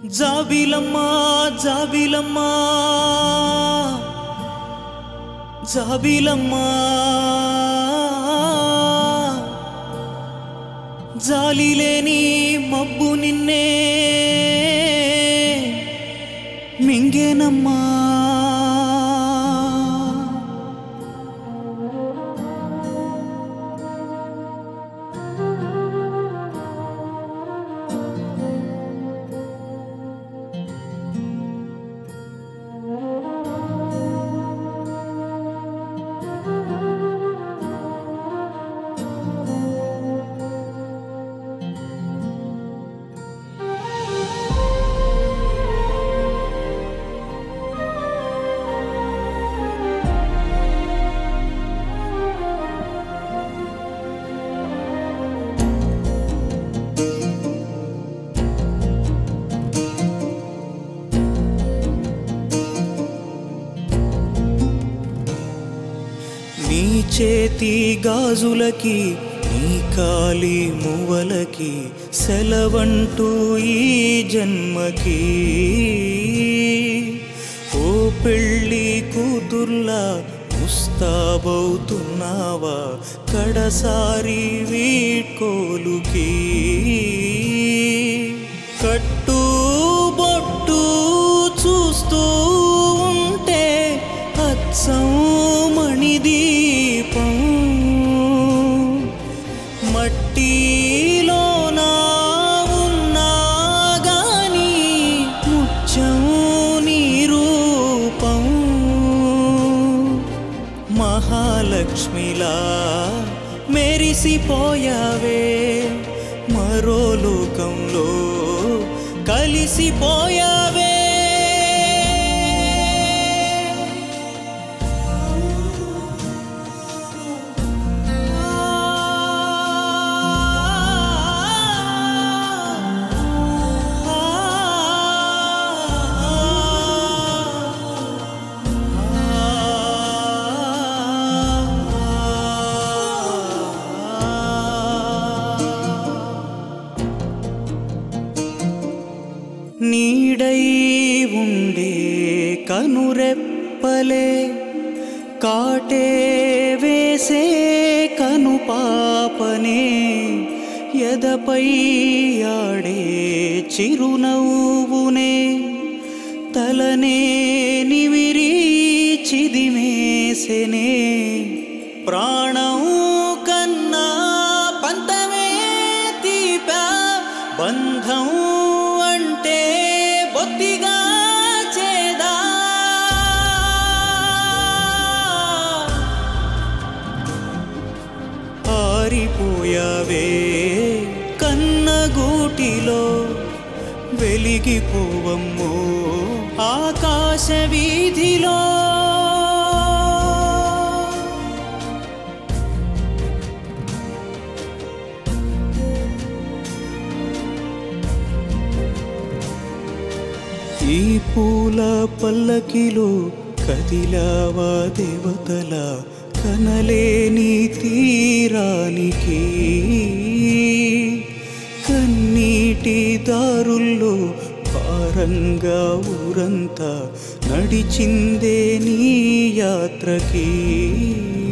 జాబిలమ్మా జాబిలమ్మా జాబిలమ్మా జాలి లేని మబ్బు నిన్నే మింగేనమ్మా నీ చేతి గాజులకి నీ కాలి మువ్వలకి సెలవంటూ ఈ జన్మకి ఓ పెళ్ళి కూతుర్లా ముస్తాబవుతున్నావా కడసారి వీడ్కోలుకి కట్టు బొట్టు చూస్తూ ఉంటే అచ్చం మణిదీపం మట్టిలోనా ఉన్నా గాని ముత్యం నీ రూపం మహాలక్ష్మిలా మెరిసిపోయావే మరో లోకంలో కలిసిపోయావే నీడై ఉండే కనురెప్పలే కాటే వేసే కను పాపనే ఎదపై ఆడే చిరునవ్వునే తలనే నివిరి చిదిమేసెనే ప్రాణం కన్నా పంతమే తీపా బంధం అంటే బొత్తిగా చేదా ఆరిపోయావే కన్నగూటిలో వెలిగిపోవమ్మో ఆకాశ వీధిలో ఈ పూల పల్లకిలో కదిలావా దేవతల కనలేని తీరానికి కన్నీటి దారుల్లో భారంగా ఊరంతా నడిచిందే నీ యాత్రకి